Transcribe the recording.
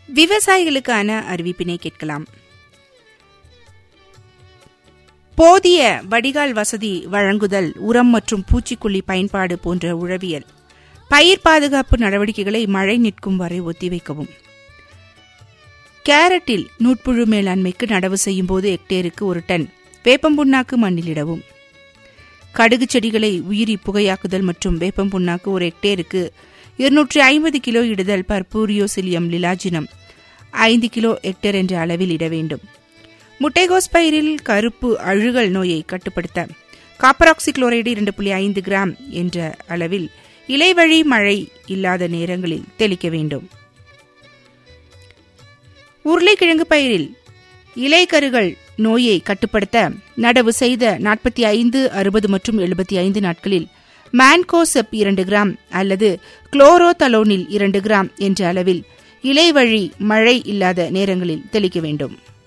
விவசாயிகளுக்கான அறிவிப்பினை கேட்கலாம் போதிய வடிகால் வசதி வழங்குதல் உரம் மற்றும் பூச்சிக்கொல்லி பயன்பாடு போன்ற உழவியல் பயிர் பாதுகாப்பு நடவடிக்கைகளை மழை நிற்கும் வரை ஒத்திவைக்கவும் கேரட்டில் நூட்புழு மேலாண்மைக்கு நடவு செய்யும் போது ஹெக்டேருக்கு ஒரு டன் வேப்பம்புண்ணாக்கு மண்ணிலிடவும் கடுகு செடிகளை உயிரி புகையாக்குதல் மற்றும் வேப்பம் புண்ணாக்கு ஒரு ஹெக்டேருக்கு இருநூற்றி ஐம்பது கிலோ இடுதல் பர்பூரியோசிலியம் லிலாஜினம் ஐந்து கிலோ ஹெக்டேர் என்ற அளவில் இட வேண்டும் முட்டைகோஸ் பயிரில் கருப்பு அழுகல் நோயை கட்டுப்படுத்த காப்பராக்சி குளோரைடு இரண்டு புள்ளி ஐந்து கிராம் என்ற அளவில் இலைவழி மழை இல்லாத நேரங்களில் தெளிக்க வேண்டும் உருளைக்கிழங்கு பயிரில் இலைக்கருகள் நோயை கட்டுப்படுத்த நடவு செய்த நாற்பத்தி ஐந்து அறுபது மற்றும் எழுபத்தி ஐந்து நாட்களில் மேன்கோசெப் இரண்டு கிராம் அல்லது குளோரோதலோனில் இரண்டு கிராம் என்ற அளவில் இலைவழி மழை இல்லாத நேரங்களில் தெளிக்க வேண்டும்